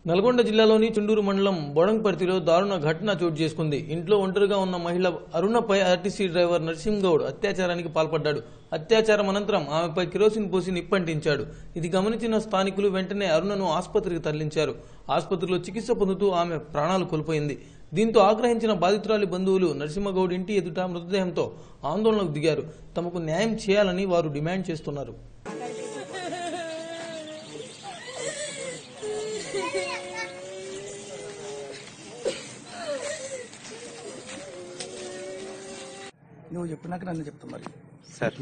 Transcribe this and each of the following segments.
నల్గొండ జిల్లాలోని చుండూరు మండలం బొడంపర్తిలో దారుణ ఘటన చోటు చేసుకుంది ఇంట్లో ఒంటరిగా ఉన్న మహిళ అరుణపై ఆర్టీసీ డ్రైవర్ నరసింహగౌడ్ అత్యాచారానికి పాల్పడ్డాడు అత్యాచారం అనంతరం ఆమెపై కిరోసిన్ పోసి నిప్పంటించాడు ఇది గమనించిన స్థానికులు వెంటనే అరుణను ఆసుపత్రికి తరలించారు ఆసుపత్రిలో చికిత్స పొందుతూ ఆమె ప్రాణాలు కోల్పోయింది దీంతో ఆగ్రహించిన బాధితురాలి బంధువులు నరసింహగౌడ్ ఇంటి ఎదుట మృతదేహంతో ఆందోళనకు దిగారు తమకు న్యాయం చేయాలని వారు డిమాండ్ చేస్తున్నారు నువ్వు చెప్పినాక నన్ను చెప్తా మరి సార్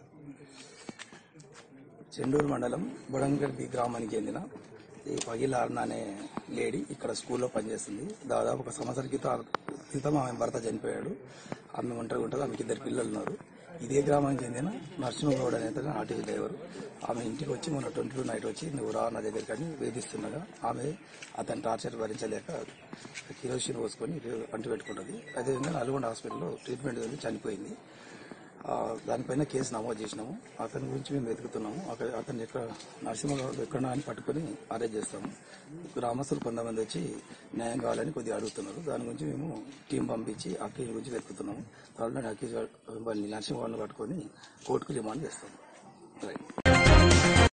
చెండూరు మండలం బుడంగడ్డి గ్రామానికి చెందిన ఈ పగిల అరుణ అనే లేడీ ఇక్కడ స్కూల్లో పనిచేస్తుంది దాదాపు ఒక సంవత్సరం క్రితం క్రితం ఆమె భర్త చనిపోయాడు ఆమె ఒంటరి ఉంటుంది ఆమెకి ఇద్దరు పిల్లలు ఉన్నారు ఇదే గ్రామానికి చెందిన నరసింహగౌడ్ అనే అతను ఆర్టీసీ డ్రైవర్ ఆమె ఇంటికి వచ్చి మొన్న ట్వంటీ టూ నైట్ వచ్చి నువ్వు రా నా దగ్గరికి అని వేధిస్తుండగా ఆమె అతని టార్చర్ భరించలేక కిరోసిన్ పోసుకొని అంటు పెట్టుకుంటుంది అదేవిధంగా నల్గొండ హాస్పిటల్లో ట్రీట్మెంట్ జరిగి చనిపోయింది ఆ, దానిపైన కేసు నమోదు చేసినాము అతని గురించి మేము వెతుకుతున్నాము అక్కడ అతను ఎక్కడ నరసింహగౌడ్ ఎక్కడ అని పట్టుకొని అరెస్ట్ చేస్తాము గ్రామస్తులు కొంతమంది వచ్చి న్యాయం కావాలని కొద్దిగా అడుగుతున్నారు దాని గురించి మేము టీం పంపించి అక్కడి గురించి వెతుకుతున్నాము త్వరలో అక్కీ వాళ్ళని నరసింహగౌడ్ని పట్టుకొని కోర్టుకు రిమాండ్ చేస్తాము రైట్